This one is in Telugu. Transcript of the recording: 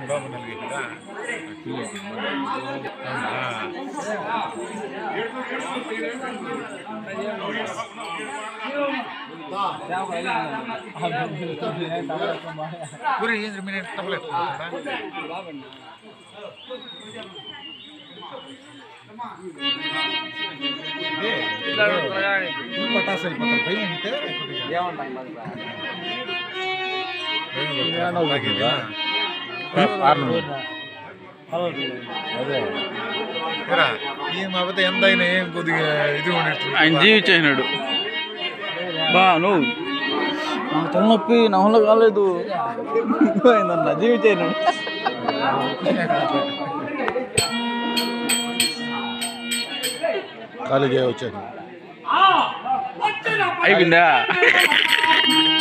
లోపల నలిగి కదా ಗುರಿ ಏನ್ರಿ ಮಿನಿಟ್ ತಗೊಳ್ಳಿ పటాసు అయిపోతాం భయం ఉంటే ఈ మాబతే ఎంత అయినా ఏం కొద్దిగా ఇది ఉన్నట్టు ఆయన జీవించేసినాడు బా నువ్వు నాకు తలనొప్పి నా వల్ల కాలేదు అయిందన్న జీవించేసినాడు ఖాళీ వచ్చాక అయిపోయిందా